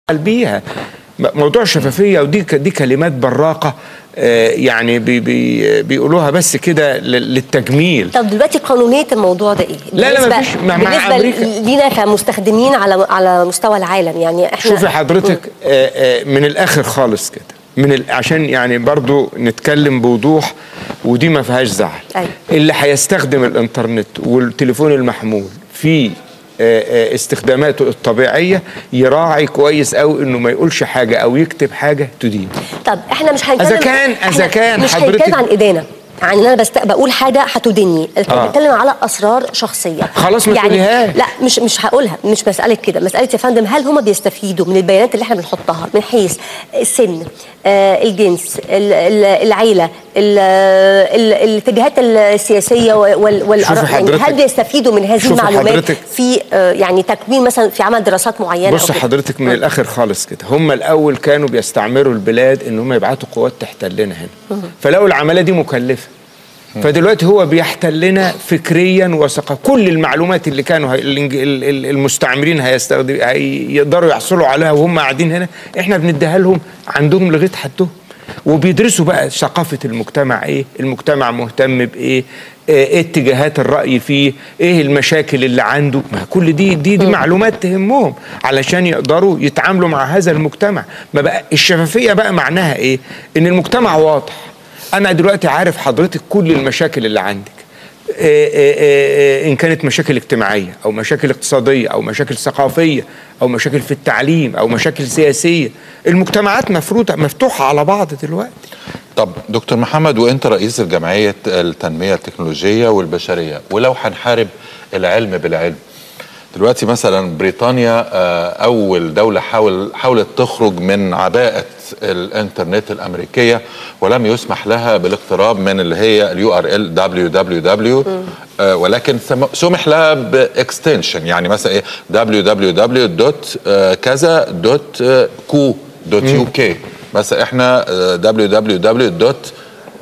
بيها موضوع الشفافيه ودي ك- دي كلمات براقه آه، يعني بي بي بيقولوها بس كده لل- للتجميل طب دلوقتي قانونيه الموضوع ده ايه؟ لا، لا، بالنسبة- مفيش. مع- مع بالنسبه أمريكا. لينا كمستخدمين على على مستوى العالم يعني احنا شوفي حضرتك آه، آه، من الاخر خالص كده من ال... عشان يعني برضو نتكلم بوضوح ودي ما فيهاش زعل أيوة. اللي هيستخدم الانترنت والتليفون المحمول في آه، آه، استخداماته الطبيعيه يراعي كويس قوي انه ما يقولش حاجه او يكتب حاجه تدين طب احنا مش هنتكلم إذا كان- إحنا إذا كان مش حضرتك- هنتكلم عن ادانه يعني انا بست... بقول حاجه هتدني لكن آه. بتكلم على اسرار شخصيه خلاص ما يعني تقوليهاش. لا مش مش هقولها مش مساله كده مساله يا فندم هل هم بيستفيدوا من البيانات اللي احنا بنحطها من حيث السن آه الجنس ال- ال- العيله ال- ال- الاتجاهات السياسيه وال- والاراء يعني حضرتك- هل بيستفيدوا من هذه شوفي المعلومات حضرتك- في آه يعني تكوين مثلا في عمل دراسات معينه بص أو كده؟ حضرتك من الاخر خالص كده هم الاول كانوا بيستعمروا البلاد ان هم يبعتوا قوات تحتلنا هنا فلقوا العمليه دي مكلفه فدلوقتي هو بيحتلنا فكريا وثقافيا كل المعلومات اللي كانوا هي الإنج- ال- ال- المستعمرين هيستخدم هيقدروا يحصلوا عليها وهم قاعدين هنا احنا بنديها لهم عندهم لغايه حدهم وبيدرسوا بقى ثقافة المجتمع ايه المجتمع مهتم بايه آه، ايه اتجاهات الرأي فيه ايه المشاكل اللي عنده ما كل دي دي, دي معلومات تهمهم علشان يقدروا يتعاملوا مع هذا المجتمع ما بقى الشفافية بقى معناها ايه ان المجتمع واضح انا دلوقتي عارف حضرتك كل المشاكل اللي عندك آه، آه، آه، ان كانت مشاكل اجتماعيه او مشاكل اقتصاديه او مشاكل ثقافيه او مشاكل في التعليم او مشاكل سياسيه المجتمعات مفروضه مفتوحه على بعض دلوقتي طب دكتور محمد وانت رئيس الجمعيه التنميه التكنولوجيه والبشريه ولو هنحارب العلم بالعلم دلوقتي مثلا بريطانيا آه، اول دوله حاول حاولت تخرج من عباءه الانترنت الامريكيه ولم يسمح لها بالاقتراب من اللي هي اليو ار ال دبليو دبليو دبليو ولكن سم- سمح لها باكستنشن يعني مثلا ايه دبليو دبليو دبليو دوت كذا دوت كو دوت يو كي مثلا احنا دبليو دبليو دبليو دوت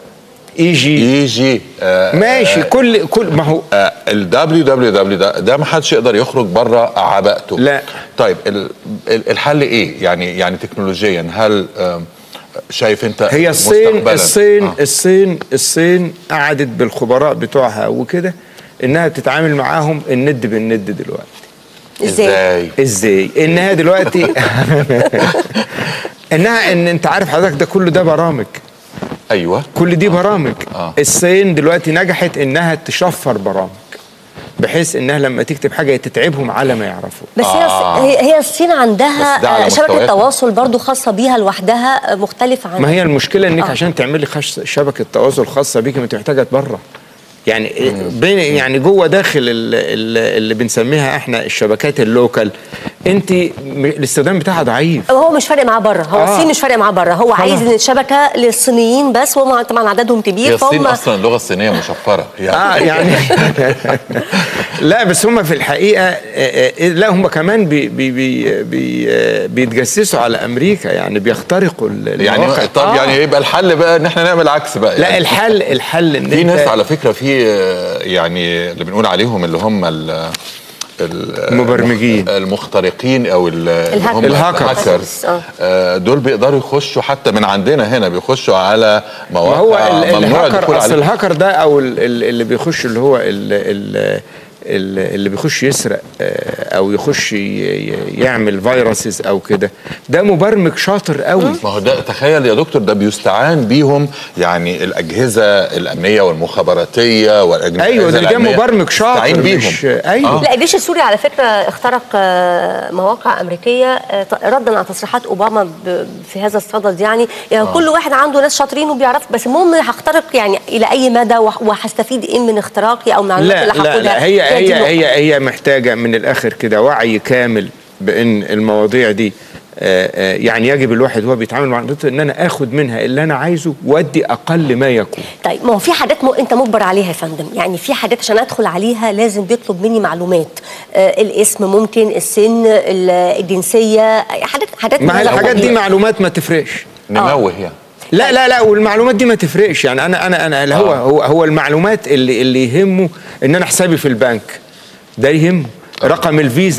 اي جي اي جي ماشي كل كل ما هو الدبليو دبليو دبليو ده ده ما حدش يقدر يخرج بره عباءته لا. طيب ال- ال- الحل ايه يعني يعني تكنولوجيا هل آم، شايف انت هي الصين مستقبلاً؟ الصين آه. الصين الصين قعدت بالخبراء بتوعها وكده انها بتتعامل معاهم الند بالند دلوقتي ازاي؟ ازاي ازاي انها دلوقتي انها ان انت عارف حضرتك ده كله ده برامج ايوه كل دي برامج آه. الصين دلوقتي نجحت انها تشفر برامج بحيث انها لما تكتب حاجه تتعبهم على ما يعرفوا بس هي آه. هي هي الصين عندها بس ده على آه، شبكه مستويات. تواصل برضو خاصه بيها لوحدها آه، مختلفه عن ما هي المشكله انك آه. عشان تعملي خش شبكه تواصل خاصه بيك انت محتاجه بره يعني بين يعني جوه داخل ال- ال- اللي بنسميها احنا الشبكات اللوكال انت م- الاستخدام بتاعها ضعيف هو مش فارق معاه بره هو آه. الصين مش فارق معاه بره هو عايز خلاص. ان الشبكه للصينيين بس وهم طبعا عددهم هي كبير الصين فهم اصلا اللغه الصينيه مشفره يعني اه يعني لا بس هم في الحقيقه آه، آه، لا هم كمان بي بي بي بي آه، بيتجسسوا على امريكا يعني بيخترقوا ال- يعني المواقع. طب آه. يعني يبقى الحل بقى ان احنا نعمل عكس بقى لا يعني الحل الحل ان في انت ناس على فكره في آه، يعني اللي بنقول عليهم اللي هم ال ال- المبرمجين. المخترقين او ال- اللي هم الهاكرز. الهاكرز آه. آه، دول بيقدروا يخشوا حتى من عندنا هنا بيخشوا على ما هو مواقع ال- ممنوع الهاكر الدخول اصل عليها الهاكر ده او ال- ال- اللي بيخش اللي هو ال- ال- ال- اللي بيخش يسرق آه، او يخش ي- ي- يعمل فيروسز او كده ده مبرمج شاطر قوي ما هو ده تخيل يا دكتور ده بيستعان بيهم يعني الاجهزه الامنيه والمخابراتيه والاجهزه ايوه ده ده العلمية مبرمج شاطر تستعين بيهم مش ايوه آه. لا الجيش السوري على فكره اخترق آه، مواقع امريكيه آه، ط- ردا على تصريحات اوباما ب- في هذا الصدد يعني يعني كل واحد عنده ناس شاطرين وبيعرف بس المهم هخترق يعني الى اي مدى وه- وهستفيد ايه من اختراقي او المعلومات لا اللي لا هاخدها لا هي دي هي النقطة. هي هي محتاجه من الاخر كده وعي كامل بان المواضيع دي آه، آه، يعني يجب الواحد وهو بيتعامل مع النقطة ان انا اخد منها اللي انا عايزه وادي اقل ما يكون طيب ما هو في حاجات م... انت مجبر عليها يا فندم يعني في حاجات عشان ادخل عليها لازم بيطلب مني معلومات آه الاسم ممكن السن ال- الجنسيه حاجات حاجات من ما هي هذا الحاجات دي القبيل. معلومات ما تفرقش نموه يعني لا لا لا والمعلومات دي ما تفرقش يعني انا انا انا لا هو آه. هو هو المعلومات اللي اللي يهمه ان انا حسابي في البنك ده يهمه رقم الفيزا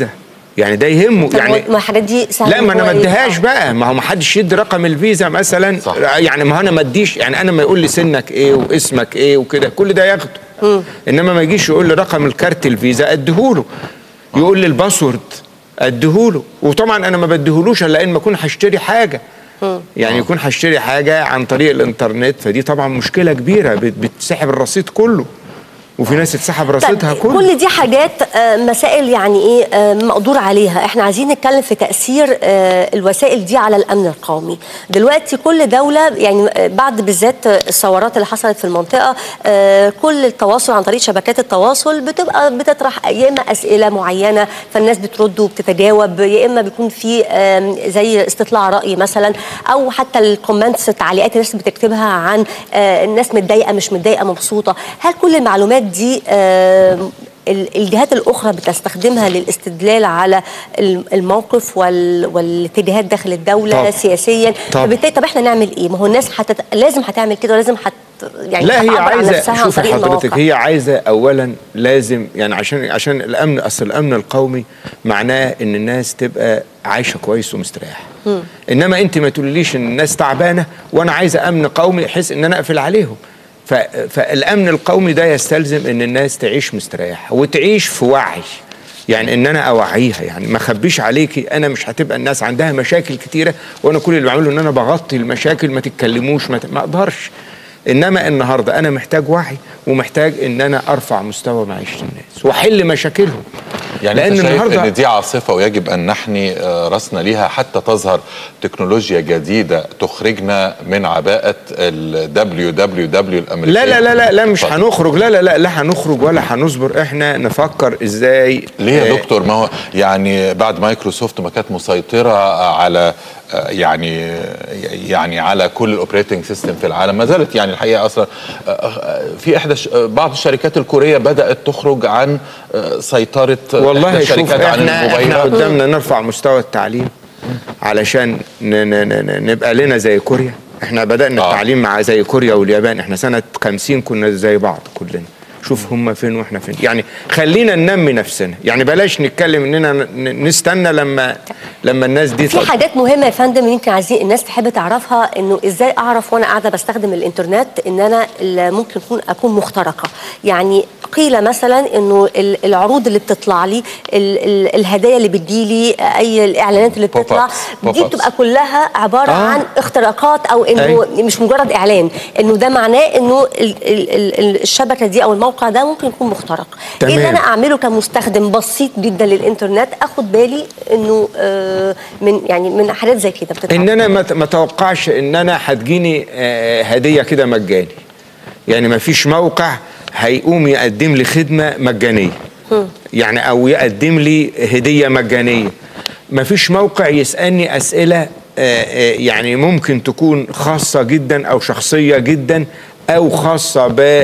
يعني ده يهمه طب يعني ما الحاجات دي سهله لا ما انا هو ما إيه؟ اديهاش بقى ما هو ما حدش يدي رقم الفيزا مثلا صح. يعني ما هو انا ما اديش يعني انا ما يقول لي سنك ايه واسمك ايه وكده كل ده ياخده انما ما يجيش يقول لي رقم الكارت الفيزا اديهوله يقول لي الباسورد اديهوله وطبعا انا ما بديهولوش الا ان ما اكون هشتري حاجه يعني يكون هشتري حاجه عن طريق الانترنت فدي طبعا مشكله كبيره بت- بتسحب الرصيد كله وفي ناس اتسحب رصيدها طيب كله كل دي حاجات آه، مسائل يعني ايه آه، مقدور عليها احنا عايزين نتكلم في تاثير آه، الوسائل دي على الامن القومي دلوقتي كل دوله يعني آه، بعد بالذات آه، الثورات اللي حصلت في المنطقه آه، كل التواصل عن طريق شبكات التواصل بتبقى بتطرح يا اما اسئله معينه فالناس بترد وبتتجاوب يا اما بيكون في آم، زي استطلاع راي مثلا او حتى الكومنتس التعليقات الناس بتكتبها عن آه، الناس متضايقه مش متضايقه مبسوطه هل كل المعلومات دي آم، ال- الجهات الاخرى بتستخدمها للاستدلال على الم- الموقف وال... والاتجاهات داخل الدوله طبعا. سياسيا طبعا. فبالتالي طب احنا نعمل ايه ما هو الناس حتت... لازم هتعمل كده ولازم هت... يعني لا هي تعبر عن عايزه نفسها عن شوفي طريق حضرتك المواقع. هي عايزه اولا لازم يعني عشان عشان الامن اصل الامن القومي معناه ان الناس تبقى عايشه كويس ومستريحه انما انت ما تقوليش ان الناس تعبانه وانا عايزه امن قومي بحيث ان انا اقفل عليهم ف... فالامن القومي ده يستلزم ان الناس تعيش مستريحه وتعيش في وعي يعني ان انا اوعيها يعني ما اخبيش عليكي انا مش هتبقى الناس عندها مشاكل كتيره وانا كل اللي بعمله ان انا بغطي المشاكل ما تتكلموش ما, ت... ما اقدرش انما النهارده انا محتاج وعي ومحتاج ان انا ارفع مستوى معيشه الناس واحل مشاكلهم يعني لان انت شايف ان دي عاصفه ويجب ان نحني آه، راسنا ليها حتى تظهر تكنولوجيا جديده تخرجنا من عباءه الدبليو دبليو دبليو الامريكيه لا لا لا لا, لا مش اتفضل. هنخرج لا لا لا لا هنخرج ولا هنصبر احنا نفكر ازاي ليه يا آه، دكتور ما هو يعني بعد مايكروسوفت ما كانت مسيطره على آه، يعني يعني على كل الاوبريتنج سيستم في العالم ما زالت يعني الحقيقه اصلا آه، آه، في احدى الش- آه، بعض الشركات الكوريه بدات تخرج عن آه، سيطره آه، والله إحدى شوف الشركات عن احنا احنا الموبايلات قدامنا نرفع مستوى التعليم علشان ن ن ن نبقى لنا زي كوريا احنا بدأنا آه. التعليم مع زي كوريا واليابان احنا سنة 50 كنا زي بعض كلنا شوف هم فين واحنا فين يعني خلينا ننمي نفسنا يعني بلاش نتكلم اننا ن- نستنى لما لما الناس دي في تط- حاجات مهمه يا فندم يمكن عايزين الناس تحب تعرفها انه ازاي اعرف وانا قاعده بستخدم الانترنت ان انا ال- ممكن اكون اكون مخترقه يعني قيل مثلا انه ال- العروض اللي بتطلع لي ال- ال- الهدايا اللي بتجيلي اي الاعلانات اللي بتطلع Pop-ups. دي Pop-ups. بتبقى كلها عباره آه. عن اختراقات او انه أيوة. مش مجرد اعلان انه ده معناه انه ال- ال- ال- الشبكه دي او الموقع ده ممكن يكون مخترق ايه اللي تمام. انا اعمله كمستخدم بسيط جدا للانترنت اخد بالي انه آه، من يعني من حاجات زي كده بتتعمل ان انا ما ت- ما اتوقعش ان انا هتجيني آه، هديه كده مجاني يعني ما فيش موقع هيقوم يقدم لي خدمه مجانيه يعني او يقدم لي هديه مجانيه ما فيش موقع يسالني اسئله آه، آه، يعني ممكن تكون خاصه جدا او شخصيه جدا او خاصه ب آه،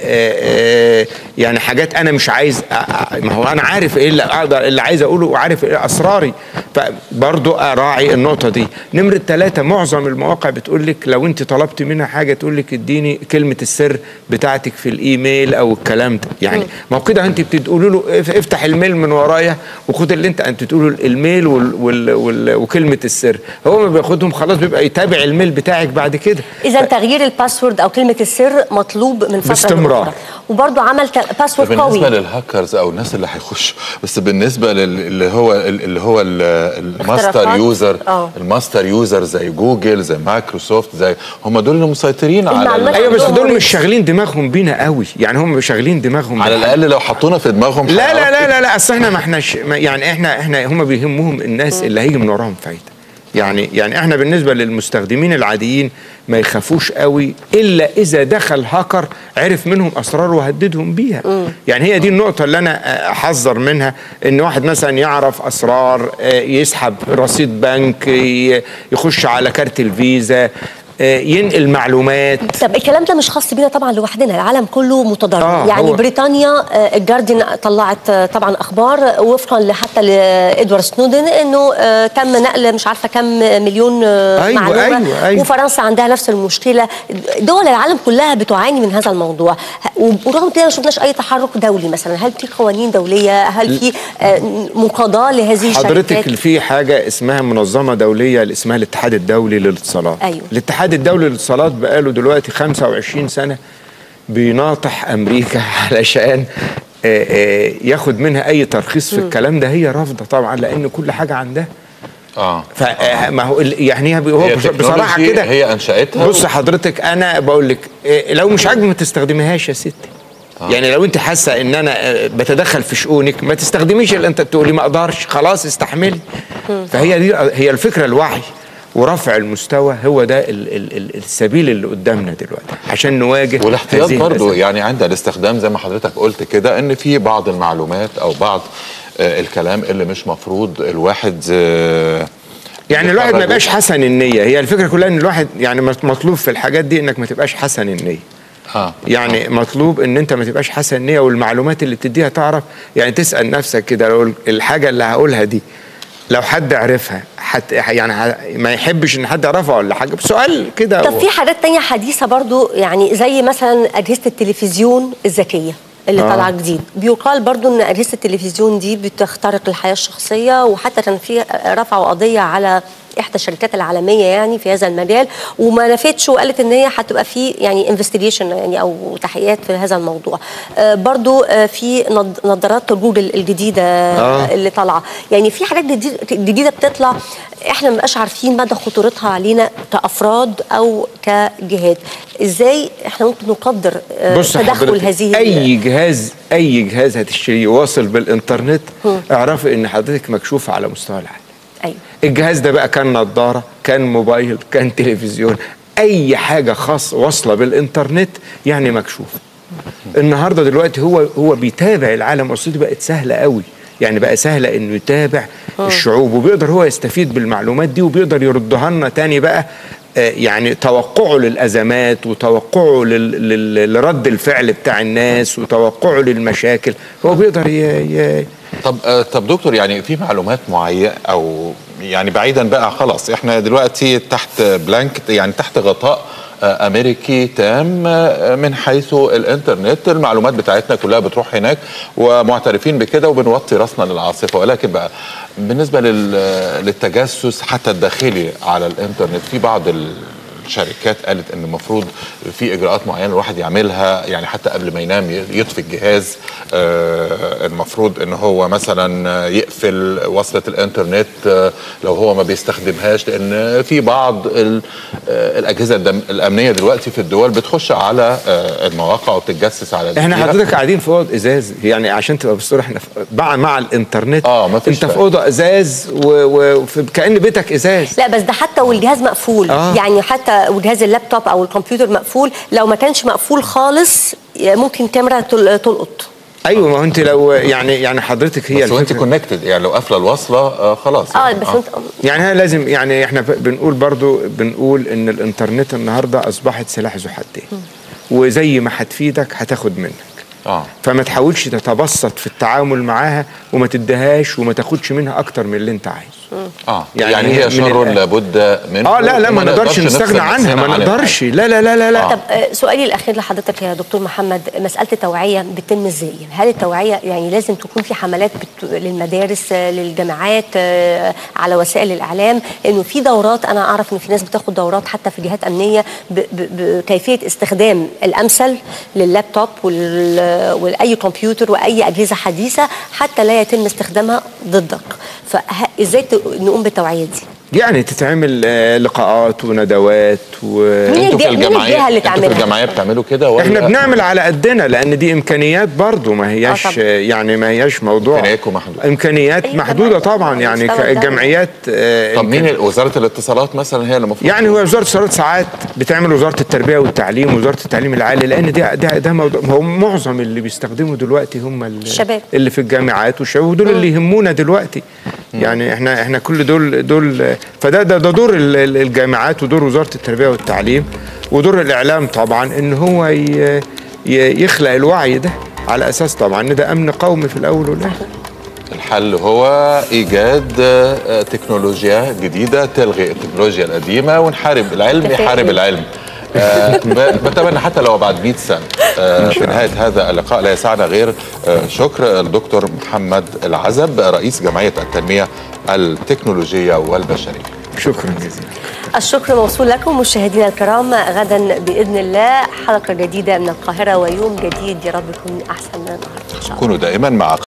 آه، آه، يعني حاجات انا مش عايز أ- أ- ما هو انا عارف ايه اللي اقدر اللي عايز اقوله وعارف ايه اسراري فبرضو اراعي النقطه دي نمره ثلاثة معظم المواقع بتقول لك لو انت طلبت منها حاجه تقول لك اديني كلمه السر بتاعتك في الايميل او الكلام ده يعني ما هو كده انت بتقولوا له اف- افتح الميل من ورايا وخد اللي انت انت تقولوا الميل وال وال وال وكلمه السر هو ما بياخدهم خلاص بيبقى يتابع الميل بتاعك بعد كده اذا تغيير الباسورد او كلمه السر مطلوب من فتره باستمرار. لأخرى. وبرضه عمل ت- باسورد بالنسبه قوي للهاكرز او الناس اللي هيخشوا بس بالنسبه لل- اللي هو اللي هو ال- الماستر اختراقات. يوزر آه. الماستر يوزر زي جوجل زي مايكروسوفت زي هم دول اللي مسيطرين على المعلومات ال- ايوه بس عندهم دول مريض. مش شاغلين دماغهم بينا قوي يعني هم شاغلين دماغهم على بالحاجة. الاقل لو حطونا في دماغهم لا لا هيعرفوا. لا لا لا اصل احنا ما احناش ما- يعني احنا احنا هم بيهمهم الناس اللي هيجي من وراهم فايده يعني يعني احنا بالنسبه للمستخدمين العاديين ما يخافوش قوي الا اذا دخل هاكر عرف منهم اسرار وهددهم بيها يعني هي دي النقطه اللي انا احذر منها ان واحد مثلا يعرف اسرار آه، يسحب رصيد بنك ي- يخش على كارت الفيزا آه، ينقل معلومات طب الكلام ده مش خاص بينا طبعا لوحدنا العالم كله متضرر آه، يعني هو- بريطانيا آه، الجارديان طلعت آه، طبعا اخبار وفقا ل- حتى لادوارد سنودن انه آه، تم نقل مش عارفه كم مليون آه، أيوة، معلومه أيوة، أيوة. وفرنسا عندها نفس المشكله دول العالم كلها بتعاني من هذا الموضوع ه- ورغم كده ما شفناش اي تحرك دولي مثلا هل في قوانين دوليه هل في آه، مقاضاه لهذه حضرتك الشركات في حاجة اسمها منظمة دولية اللي اسمها الاتحاد الدولي للاتصالات أيوة. الاتحاد الدولي للاتصالات بقاله دلوقتي 25 سنة بيناطح أمريكا علشان آه، آه، ياخد منها أي ترخيص في الكلام ده هي رافضة طبعا لأن كل حاجة عندها اه فما هو ال- يعني هي هو هي بص- بصراحة تكنولوجي كده هي انشاتها بص حضرتك انا بقول لك إيه، لو مش عاجبك ما تستخدميهاش يا ستي آه. يعني لو انت حاسه ان انا آه، بتدخل في شؤونك ما تستخدميش اللي انت تقولي ما اقدرش خلاص استحملي فهي دي هي الفكره الوعي ورفع المستوى هو ده ال ال ال السبيل اللي قدامنا دلوقتي عشان نواجه والاحتياط هذه برضو الأزمات. يعني عند الاستخدام زي ما حضرتك قلت كده ان في بعض المعلومات او بعض آه، الكلام اللي مش مفروض الواحد آه، يعني الواحد ما يخرجه. يبقاش حسن النيه هي الفكره كلها ان الواحد يعني مطلوب في الحاجات دي انك ما تبقاش حسن النيه اه يعني مطلوب ان انت ما تبقاش حسن نيه والمعلومات اللي بتديها تعرف يعني تسال نفسك كده لو الحاجه اللي هقولها دي لو حد عرفها حت يعني ه- ما يحبش ان حد يعرفها ولا حاجه سؤال كده طب في حاجات تانية حديثة برضو يعني زي مثلا أجهزة التلفزيون الذكية اللي آه. طالعه جديد بيقال برضو ان اجهزه التلفزيون دي بتخترق الحياه الشخصيه وحتى كان في رفعوا قضيه على احدى الشركات العالميه يعني في هذا المجال وما نفتش وقالت ان هي هتبقى في يعني انفستيجيشن يعني او تحقيقات في هذا الموضوع آه برضو آه في نض- نظارات جوجل الجديده آه. اللي طالعه يعني في حاجات جديد- جديده بتطلع احنا ما بنبقاش عارفين مدى خطورتها علينا كافراد او كجهات ازاي احنا ممكن نقدر آه، بص تدخل حضرتك هذه اي جهاز اي جهاز هتشتريه واصل بالانترنت اعرفي ان حضرتك مكشوفه على مستوى العالم ايوه الجهاز ده بقى كان نظاره كان موبايل كان تلفزيون اي حاجه خاص واصله بالانترنت يعني مكشوف النهارده دلوقتي هو هو بيتابع العالم اصل دي بقت سهله قوي يعني بقى سهله انه يتابع الشعوب وبيقدر هو يستفيد بالمعلومات دي وبيقدر يردها لنا تاني بقى آه، يعني توقعه للازمات وتوقعه لل- لل- لرد الفعل بتاع الناس وتوقعه للمشاكل هو بيقدر ي... ي... طب آه، طب دكتور يعني في معلومات معينه او يعني بعيدا بقى خلاص احنا دلوقتي تحت بلانك يعني تحت غطاء آه، امريكي تام آه، من حيث الانترنت المعلومات بتاعتنا كلها بتروح هناك ومعترفين بكده وبنوطي راسنا للعاصفه ولكن بقى بالنسبه لل- للتجسس حتى الداخلي على الانترنت في بعض الشركات قالت ان المفروض في اجراءات معينه الواحد يعملها يعني حتى قبل ما ينام يطفي الجهاز آه، المفروض ان هو مثلا يقفل وصله الانترنت آه، لو هو ما بيستخدمهاش لان في بعض ال- آه، الاجهزه الدم- الامنيه دلوقتي في الدول بتخش على آه، المواقع وبتتجسس على احنا الجهاز. حضرتك قاعدين في اوضه ازاز يعني عشان تبقى بصوره احنا في- مع مع الانترنت آه، مفيش انت في فرق. اوضه ازاز و- وفي- كان بيتك ازاز لا بس ده حتى والجهاز مقفول آه. يعني حتى وجهاز اللابتوب او الكمبيوتر مقفول لو ما كانش مقفول خالص ممكن كاميرا تل- تلقط ايوه ما هو انت لو يعني يعني حضرتك هي بس وانت الفكرة. كونكتد يعني لو قافله الوصله آه خلاص اه يعني. بس انت يعني هي لازم يعني احنا ب- بنقول برضو بنقول ان الانترنت النهارده اصبحت سلاح ذو حدين وزي ما هتفيدك هتاخد منك اه فما تحاولش تتبسط في التعامل معاها وما تديهاش وما تاخدش منها اكتر من اللي انت عايزه اه يعني يعني, هي هي من شر الآخر. لابد منه اه لا لا ما وما نقدرش نفصل نستغنى عنها نفسنا ما عن نقدرش لا لا لا لا لا طب آه، سؤالي الاخير لحضرتك يا دكتور محمد مساله التوعيه بتتم ازاي؟ هل التوعيه يعني لازم تكون في حملات بت... للمدارس آه، للجامعات آه، على وسائل الاعلام انه في دورات انا اعرف ان في ناس بتاخد دورات حتى في جهات امنيه ب... ب... بكيفيه استخدام الامثل لللابتوب وال... واي كمبيوتر واي اجهزه حديثه حتى لا يتم استخدامها ضدك فازاي ت... نقوم بالتوعيه دي؟ يعني تتعمل آه، لقاءات وندوات و مين انتوا في الج- مين الجمعيه الجهة اللي انتوا في تعملها؟ الجمعيه بتعملوا كده ولا احنا بنعمل على قدنا لان دي امكانيات برضو ما هياش آه طبعا. يعني ما هياش موضوع إمكانياتكم محدودة. امكانيات أيوة محدوده طبعا. طبعا يعني مستوى الدولة. كجمعيات آه، طب مين إمكان- ال- وزاره الاتصالات مثلا هي اللي المفروض يعني هو وزاره الاتصالات ساعات بتعمل وزاره التربيه والتعليم وزاره التعليم العالي لان ده ده ده موضوع هو معظم اللي بيستخدموا دلوقتي هم ال- الشباب. اللي في الجامعات والشباب ودول اللي يهمونا دلوقتي يعني احنا احنا كل دول دول فده ده, ده دور ال- ال- الجامعات ودور وزاره التربيه والتعليم ودور الاعلام طبعا ان هو ي- ي- يخلق الوعي ده على اساس طبعا ان ده امن قومي في الاول والاخر الحل هو ايجاد آه، تكنولوجيا جديده تلغي التكنولوجيا القديمه ونحارب العلم تفاؤل. يحارب العلم آه، ب- بتمنى حتى لو بعد 100 سنه آه، في نهايه هذا اللقاء لا يسعنا غير آه، شكر الدكتور محمد العزب رئيس جمعيه التنميه التكنولوجيه والبشريه شكرا جزيلا الشكر موصول لكم مشاهدينا الكرام غدا باذن الله حلقه جديده من القاهره ويوم جديد يا رب يكون احسن من النهارده ان شاء الله كونوا دائما مع